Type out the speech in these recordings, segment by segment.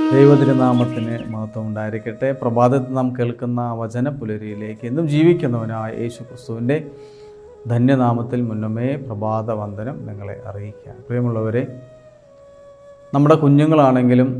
ദൈവതിരുനാമത്തിന് മഹത്വം ഉണ്ടായിരിക്കട്ടെ പ്രഭാതത്തിൽ നാം കേൾക്കുന്ന വചന പുലരിയിലേക്ക് എന്നും ജീവിക്കുന്നവനായ യേശു ക്രിസ്തുവിൻ്റെ ധന്യനാമത്തിൽ മുന്നമേ പ്രഭാത വന്ദനം നിങ്ങളെ അറിയിക്കുക പ്രിയമുള്ളവരെ നമ്മുടെ കുഞ്ഞുങ്ങളാണെങ്കിലും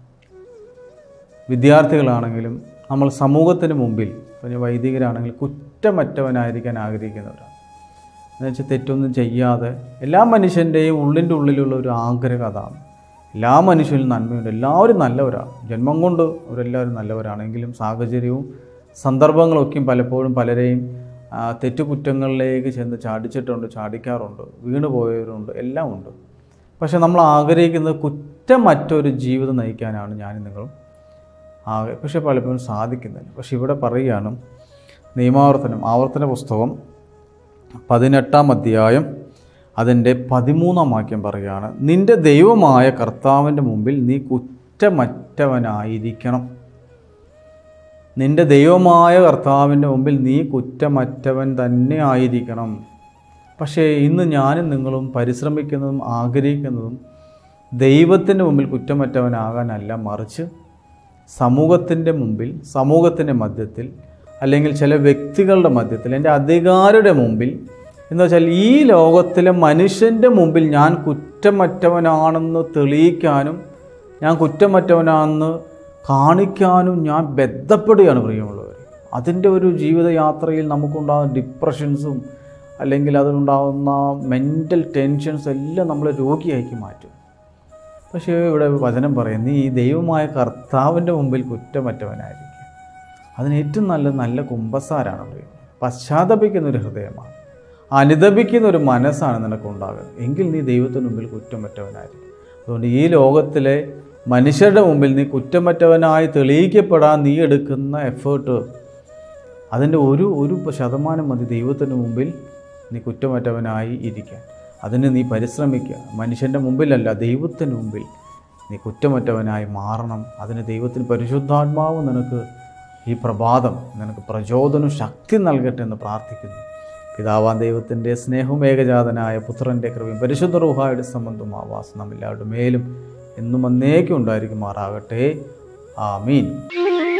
വിദ്യാർത്ഥികളാണെങ്കിലും നമ്മൾ സമൂഹത്തിന് മുമ്പിൽ പിന്നെ വൈദികരാണെങ്കിൽ കുറ്റമറ്റവനായിരിക്കാൻ ആഗ്രഹിക്കുന്നവരാണ് എന്നുവെച്ചാൽ തെറ്റൊന്നും ചെയ്യാതെ എല്ലാ മനുഷ്യൻ്റെയും ഉള്ളിൻ്റെ ഉള്ളിലുള്ള ഒരു ആഗ്രഹം അതാണ് എല്ലാ മനുഷ്യരിലും നന്മയുണ്ട് എല്ലാവരും നല്ലവരാണ് ജന്മം കൊണ്ട് അവരെല്ലാവരും നല്ലവരാണെങ്കിലും സാഹചര്യവും സന്ദർഭങ്ങളൊക്കെയും പലപ്പോഴും പലരെയും ആ, തെറ്റുകുറ്റങ്ങളിലേക്ക് ചെന്ന് ചാടിച്ചിട്ടുണ്ട് ചാടിക്കാറുണ്ട് വീണു പോയവരുണ്ട് എല്ലാം ഉണ്ട് പക്ഷെ നമ്മൾ ആഗ്രഹിക്കുന്നത് കുറ്റമറ്റൊരു ജീവിതം നയിക്കാനാണ് ഞാനും നിങ്ങളും ആകെ പക്ഷെ പലപ്പോഴും സാധിക്കുന്നില്ല പക്ഷെ ഇവിടെ പറയുകയാണ് നിയമാവർത്തനം ആവർത്തന പുസ്തകം പതിനെട്ടാം അധ്യായം അതിൻ്റെ പതിമൂന്നാം വാക്യം പറയുകയാണ് നിന്റെ ദൈവമായ കർത്താവിൻ്റെ മുമ്പിൽ നീ കുറ്റമറ്റവനായിരിക്കണം നിന്റെ ദൈവമായ കർത്താവിൻ്റെ മുമ്പിൽ നീ കുറ്റമറ്റവൻ തന്നെ ആയിരിക്കണം പക്ഷേ ഇന്ന് ഞാനും നിങ്ങളും പരിശ്രമിക്കുന്നതും ആഗ്രഹിക്കുന്നതും ദൈവത്തിൻ്റെ മുമ്പിൽ കുറ്റമറ്റവനാകാനല്ല മറിച്ച് സമൂഹത്തിൻ്റെ മുമ്പിൽ സമൂഹത്തിൻ്റെ മധ്യത്തിൽ അല്ലെങ്കിൽ ചില വ്യക്തികളുടെ മധ്യത്തിൽ എൻ്റെ അധികാരിയുടെ മുമ്പിൽ എന്ന് വെച്ചാൽ ഈ ലോകത്തിലെ മനുഷ്യൻ്റെ മുമ്പിൽ ഞാൻ കുറ്റമറ്റവനാണെന്ന് തെളിയിക്കാനും ഞാൻ കുറ്റമറ്റവനാണെന്ന് കാണിക്കാനും ഞാൻ ബന്ധപ്പെടുകയാണ് പ്രിയമുള്ളവർ അതിൻ്റെ ഒരു ജീവിതയാത്രയിൽ നമുക്കുണ്ടാകുന്ന ഡിപ്രഷൻസും അല്ലെങ്കിൽ അതിലുണ്ടാകുന്ന മെൻ്റൽ ടെൻഷൻസ് എല്ലാം നമ്മളെ രോഗിയാക്കി മാറ്റും പക്ഷേ ഇവിടെ വചനം പറയും നീ ഈ ദൈവമായ കർത്താവിൻ്റെ മുമ്പിൽ കുറ്റമറ്റവനായിരിക്കും അതിന് ഏറ്റവും നല്ല നല്ല കുമ്പസാരാണ് പ്രിയം പശ്ചാത്തപിക്കുന്ന ഒരു ഹൃദയമാണ് അനുദപിക്കുന്ന ഒരു മനസ്സാണ് നിനക്കുണ്ടാകുന്നത് എങ്കിൽ നീ ദൈവത്തിന് മുമ്പിൽ കുറ്റമറ്റവനായിരിക്കും അതുകൊണ്ട് ഈ ലോകത്തിലെ മനുഷ്യരുടെ മുമ്പിൽ നീ കുറ്റമറ്റവനായി തെളിയിക്കപ്പെടാൻ നീ എടുക്കുന്ന എഫേർട്ട് അതിൻ്റെ ഒരു ഒരു ശതമാനം മതി ദൈവത്തിന് മുമ്പിൽ നീ കുറ്റമറ്റവനായി ഇരിക്കാൻ അതിന് നീ പരിശ്രമിക്കുക മനുഷ്യൻ്റെ മുമ്പിലല്ല ദൈവത്തിന് മുമ്പിൽ നീ കുറ്റമറ്റവനായി മാറണം അതിന് ദൈവത്തിന് പരിശുദ്ധാത്മാവ് നിനക്ക് ഈ പ്രഭാതം നിനക്ക് പ്രചോദനം ശക്തി നൽകട്ടെ എന്ന് പ്രാർത്ഥിക്കുന്നു പിതാവാൻ ദൈവത്തിൻ്റെ സ്നേഹവും ഏകജാതനായ പുത്രൻ്റെ കൃപയും പരിശുദ്ധ റൂഹായുടെ സംബന്ധവും ആവാസം നമ്മെല്ലാവരുടെ മേലും എന്നും എന്നേക്കും ഉണ്ടായിരിക്കുമാറാകട്ടെ ആമീൻ